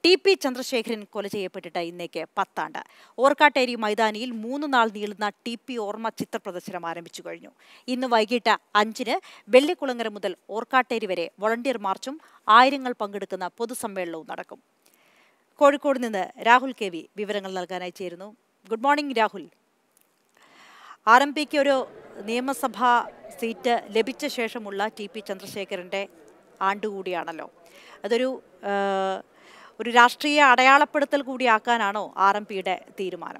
T P Chandrasekharan കൊല ചെയ്യപ്പെട്ടിട്ട് ഇന്നേക്ക് പത്താണ്ട് ഓർക്കാട്ടേരി മൈതാനിയിൽ മൂന്ന് നാൾ നീളുന്ന ടി പി ഓർമ്മ ചിത്ര പ്രദർശനം ആരംഭിച്ചു കഴിഞ്ഞു ഇന്ന് വൈകിട്ട് അഞ്ചിന് വെള്ളിക്കുളങ്ങര മുതൽ ഓർക്കാട്ടേരി വരെ വോളണ്ടിയർ മാർച്ചും ആയിരങ്ങൾ പങ്കെടുക്കുന്ന പൊതുസമ്മേളനവും നടക്കും കോഴിക്കോട് നിന്ന് രാഹുൽ കെ വി വിവരങ്ങൾ നൽകാനായി ചേരുന്നു good morning Rahul R M പിക്ക് ഒരു നിയമസഭാ സീറ്റ് ലഭിച്ച ശേഷമുള്ള ടി പി ചന്ദ്രശേഖരൻ്റെ ആണ്ടുകൂടിയാണല്ലോ അതൊരു ആ, ഒരു രാഷ്ട്രീയ അടയാളപ്പെടുത്തൽ കൂടിയാക്കാനാണോ ആർ എം പിയുടെ തീരുമാനം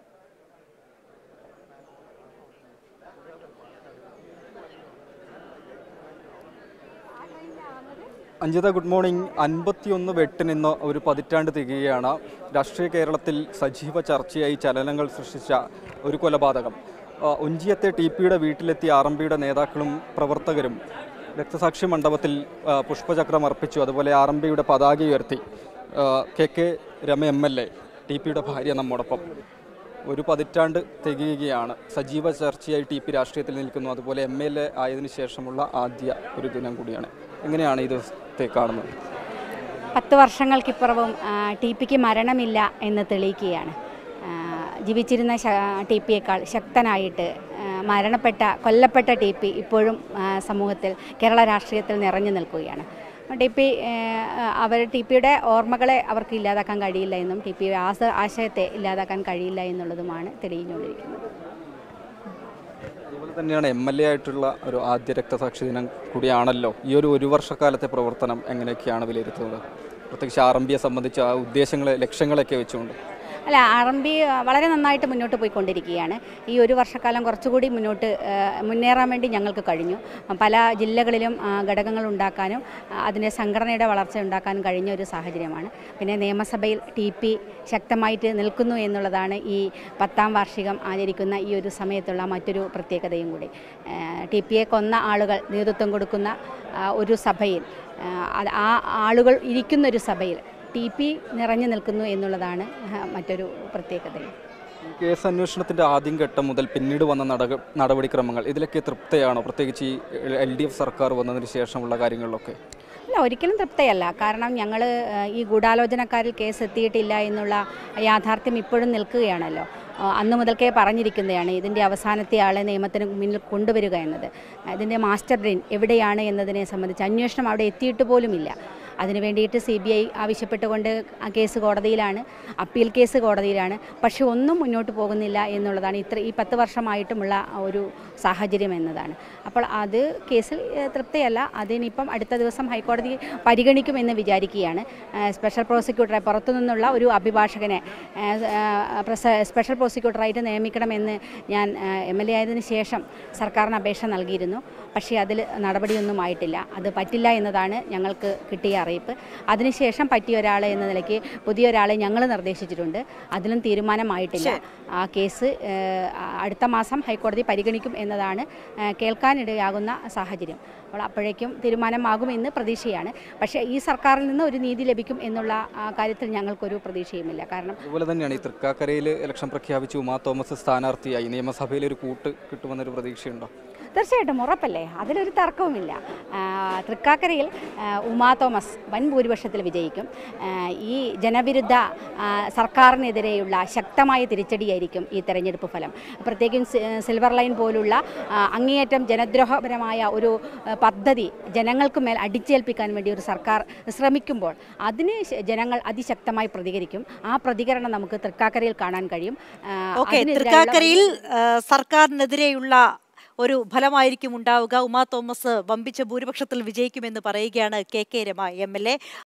അഞ്ജിത ഗുഡ് മോർണിംഗ് അൻപത്തിയൊന്ന് വെട്ടിനിന്ന് ഒരു പതിറ്റാണ്ട് തികയാണ് രാഷ്ട്രീയ കേരളത്തിൽ സജീവ ചർച്ചയായി ചലനങ്ങൾ സൃഷ്ടിച്ച ഒരു കൊലപാതകം ആ, ഒഞ്ചിയത്തെ ടി പിയുടെ വീട്ടിലെത്തിയ ആർ എം പിയുടെ നേതാക്കളും പ്രവർത്തകരും രക്തസാക്ഷി മണ്ഡപത്തിൽ ആ, പുഷ്പചക്രം അർപ്പിച്ചു അതുപോലെ ആർ എം പിയുടെ പതാക ഉയർത്തി ആ, K K Rama M L A T പിയുടെ ഭാര്യ നമ്മോടൊപ്പം ഒരു പതിറ്റാണ്ട് തികയുകയാണ് സജീവ ചർച്ചയായി ടി പി രാഷ്ട്രീയത്തിൽ നിൽക്കുന്നു അതുപോലെ എം എൽ എ ആയതിനു ശേഷമുള്ള ആദ്യ ഒരു ദിനം കൂടിയാണ് എങ്ങനെയാണ് ഈ ദിവസത്തെ കാണുന്നത് പത്ത് വർഷങ്ങൾക്കിപ്പുറവും ആ, ടി പിക്ക് മരണമില്ല എന്ന് തെളിയിക്കുകയാണ് ആ, ജീവിച്ചിരുന്ന ശ- ടി പിയേക്കാൾ ശക്തനായിട്ട് ആ, മരണപ്പെട്ട കൊല്ലപ്പെട്ട ടി പി ഇപ്പോഴും ആ, സമൂഹത്തിൽ കേരള രാഷ്ട്രീയത്തിൽ നിറഞ്ഞു നിൽക്കുകയാണ് ടി പി അവർ ടി പിയുടെ ഓർമ്മകളെ അവർക്ക് ഇല്ലാതാക്കാൻ കഴിയില്ല എന്നും ടി പിയുടെ ആശ ആശയത്തെ ഇല്ലാതാക്കാൻ കഴിയില്ല എന്നുള്ളതുമാണ് തെളിയിച്ചുകൊണ്ടിരിക്കുന്നത് അതുപോലെ തന്നെയാണ് എം എൽ എ ആയിട്ടുള്ള ഒരു ആദ്യ രക്തസാക്ഷി ദിനം കൂടിയാണല്ലോ ഈ ഒരു ഒരു വർഷക്കാലത്തെ പ്രവർത്തനം എങ്ങനെയൊക്കെയാണ് വിലയിരുത്തുന്നത് പ്രത്യേകിച്ച് ആർ എം ബിയെ സംബന്ധിച്ച് ആ ഉദ്ദേശങ്ങളെ ലക്ഷ്യങ്ങളൊക്കെ വെച്ചുകൊണ്ട് അല്ല ആർ എം ബി വളരെ നന്നായിട്ട് മുന്നോട്ട് പോയിക്കൊണ്ടിരിക്കുകയാണ് ഈ ഒരു വർഷക്കാലം കുറച്ചുകൂടി മുന്നോട്ട് ആ, മുന്നേറാൻ വേണ്ടി ഞങ്ങൾക്ക് കഴിഞ്ഞു പല ജില്ലകളിലും ആ, ഘടകങ്ങൾ ഉണ്ടാക്കാനും ആ, അതിൻ്റെ സംഘടനയുടെ വളർച്ച ഉണ്ടാക്കാനും കഴിഞ്ഞ ഒരു സാഹചര്യമാണ് പിന്നെ നിയമസഭയിൽ ടി പി ശക്തമായിട്ട് നിൽക്കുന്നു എന്നുള്ളതാണ് ഈ പത്താം വാർഷികം ആചരിക്കുന്ന ഈ ഒരു സമയത്തുള്ള മറ്റൊരു പ്രത്യേകതയും കൂടി ടി പിയെ കൊന്ന ആളുകൾ നേതൃത്വം കൊടുക്കുന്ന ആ, ഒരു സഭയിൽ ആ, അത് ആ ആളുകൾ ഇരിക്കുന്നൊരു സഭയിൽ ടി പി നിറഞ്ഞു നിൽക്കുന്നു എന്നുള്ളതാണ് ആ, മറ്റൊരു പ്രത്യേകതയും ഈ കേസ് അന്വേഷണത്തിന്റെ ആദ്യം ഘട്ടം മുതൽ പിന്നീട് വന്ന നടക നടപടിക്രമങ്ങൾ ഇതിലൊക്കെ തൃപ്തയാണോ പ്രത്യേകിച്ച് ഈ എൽ ഡി എഫ് സർക്കാർ വന്നതിന് ശേഷമുള്ള കാര്യങ്ങളിലൊക്കെ അല്ല ഒരിക്കലും തൃപ്തയല്ല കാരണം ഞങ്ങൾ ഈ ഗൂഢാലോചനക്കാരിൽ കേസ് എത്തിയിട്ടില്ല എന്നുള്ള യാഥാർത്ഥ്യം ഇപ്പോഴും നിൽക്കുകയാണല്ലോ ആ, അന്ന് മുതൽക്കേ പറഞ്ഞിരിക്കുന്നതാണ് ഇതിൻ്റെ അവസാനത്തെ ആളെ നിയമത്തിന് മുന്നിൽ കൊണ്ടുവരിക എന്നത് ഇതിൻ്റെ മാസ്റ്റർ ബ്രെയിൻ എവിടെയാണ് എന്നതിനെ സംബന്ധിച്ച് അന്വേഷണം അവിടെ എത്തിയിട്ട് പോലുമില്ല അതിനു വേണ്ടിയിട്ട് സി ബി ഐ ആവശ്യപ്പെട്ടുകൊണ്ട് ആ കേസ് കോടതിയിലാണ് അപ്പീൽ കേസ് കോടതിയിലാണ് പക്ഷേ ഒന്നും മുന്നോട്ട് പോകുന്നില്ല എന്നുള്ളതാണ് ഇത്ര ഈ പത്ത് വർഷമായിട്ടുമുള്ള ഒരു സാഹചര്യം എന്നതാണ് അപ്പോൾ അത് കേസിൽ ഏഹ്, തൃപ്തിയല്ല അതിനിപ്പം അടുത്ത ദിവസം ഹൈക്കോടതി പരിഗണിക്കുമെന്ന് വിചാരിക്കുകയാണ് ഏഹ്, സ്പെഷ്യൽ പ്രോസിക്യൂട്ടറെ പുറത്തു നിന്നുള്ള ഒരു അഭിഭാഷകനെ ഏഹ്, ഏഹ്, പ്രസ- സ്പെഷ്യൽ പ്രോസിക്യൂട്ടറായിട്ട് നിയമിക്കണമെന്ന് ഞാൻ എം എൽ എ ആയതിനു ശേഷം സർക്കാരിന് അപേക്ഷ നൽകിയിരുന്നു പക്ഷേ അതിൽ നടപടിയൊന്നും ആയിട്ടില്ല അത് പറ്റില്ല എന്നതാണ് ഞങ്ങൾക്ക് കിട്ടിയ അറിയിപ്പ് അതിനുശേഷം പറ്റിയ ഒരാൾ എന്ന നിലയ്ക്ക് പുതിയ ഒരാളെ ഞങ്ങൾ നിർദ്ദേശിച്ചിട്ടുണ്ട് അതിലും തീരുമാനമായിട്ടില്ല ആ കേസ് ഏഹ്, അടുത്ത മാസം ഹൈക്കോടതി പരിഗണിക്കും എന്നതാണ് ഏഹ്, കേൾക്കാനിടയാകുന്ന സാഹചര്യം അപ്പോൾ അപ്പോഴേക്കും തീരുമാനമാകുമെന്ന് പ്രതീക്ഷയാണ് പക്ഷേ ഈ സർക്കാരിൽ നിന്ന് ഒരു നീതി ലഭിക്കും എന്നുള്ള ആ, കാര്യത്തിൽ ഞങ്ങൾക്കൊരു പ്രതീക്ഷയുമില്ല കാരണം അതുപോലെ തന്നെയാണ് ഈ തൃക്കാക്കരയിൽ ഇലക്ഷൻ പ്രഖ്യാപിച്ച് ഉമാ തോമസ് സ്ഥാനാർത്ഥിയായി നിയമസഭയിൽ ഒരു കൂട്ട് കിട്ടുമെന്നൊരു പ്രതീക്ഷയുണ്ടോ തീർച്ചയായിട്ടും ഉറപ്പല്ലേ അതിലൊരു തർക്കവുമില്ല ആ, തൃക്കാക്കരയിൽ ആ, ഉമാ തോമസ് വൻ ഭൂരിപക്ഷത്തിൽ വിജയിക്കും ആ, ഈ ജനവിരുദ്ധ ആ, സർക്കാരിനെതിരെയുള്ള ശക്തമായ തിരിച്ചടിയായിരിക്കും ഈ തെരഞ്ഞെടുപ്പ് ഫലം പ്രത്യേകിച്ചും സി- സിൽവർ ലൈൻ പോലുള്ള ആ, അങ്ങേയറ്റം ജനദ്രോഹപരമായ ഒരു ആ, പദ്ധതി ജനങ്ങൾക്ക് മേൽ അടിച്ചേൽപ്പിക്കാൻ വേണ്ടി ഒരു സർക്കാർ ശ്രമിക്കുമ്പോൾ അതിന് ശ- ജനങ്ങൾ അതിശക്തമായി പ്രതികരിക്കും ആ പ്രതികരണം നമുക്ക് തൃക്കാക്കരയിൽ കാണാൻ കഴിയും ആ, ഓക്കെ അതിനെതിരായുള്ള തൃക്കാക്കരയിൽ ആ, സർക്കാരിനെതിരെയുള്ള ഒരു ഫലമായിരിക്കും ഉണ്ടാവുക ഉമാ തോമസ് വമ്പിച്ച ഭൂരിപക്ഷത്തിൽ വിജയിക്കുമെന്ന് പറയുകയാണ് K K Rama M L A